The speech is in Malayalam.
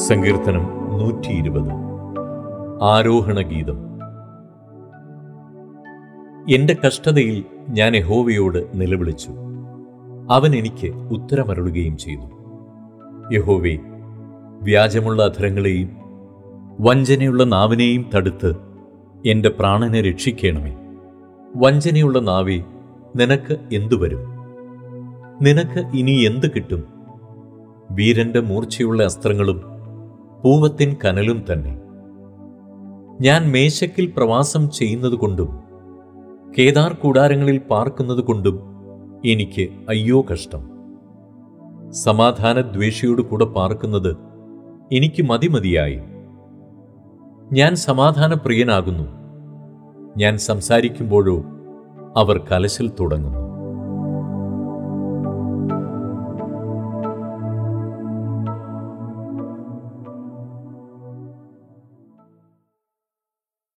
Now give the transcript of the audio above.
സങ്കീർത്തനം നൂറ്റി ഇരുപത് ആരോഹണ ഗീതം എന്റെ കഷ്ടതയിൽ ഞാൻ യഹോവയോട് നിലവിളിച്ചു അവൻ എനിക്ക് ഉത്തരമരുളുകയും ചെയ്തു യഹോവേ വ്യാജമുള്ള അധരങ്ങളെയും വഞ്ചനയുള്ള നാവിനെയും തടുത്ത് എന്റെ പ്രാണനെ രക്ഷിക്കണമേ വഞ്ചനയുള്ള നാവേ നിനക്ക് എന്തു വരും നിനക്ക് ഇനി എന്ത് കിട്ടും വീരന്റെ മൂർച്ചയുള്ള അസ്ത്രങ്ങളും പൂവത്തിൻ കനലും തന്നെ ഞാൻ മേശക്കിൽ പ്രവാസം ചെയ്യുന്നതുകൊണ്ടും കേദാർ കൂടാരങ്ങളിൽ പാർക്കുന്നതുകൊണ്ടും എനിക്ക് അയ്യോ കഷ്ടം സമാധാന ദ്വേഷിയോട് കൂടെ പാർക്കുന്നത് എനിക്ക് മതിമതിയായി ഞാൻ സമാധാന പ്രിയനാകുന്നു ഞാൻ സംസാരിക്കുമ്പോഴോ അവർ കലശൽ തുടങ്ങുന്നു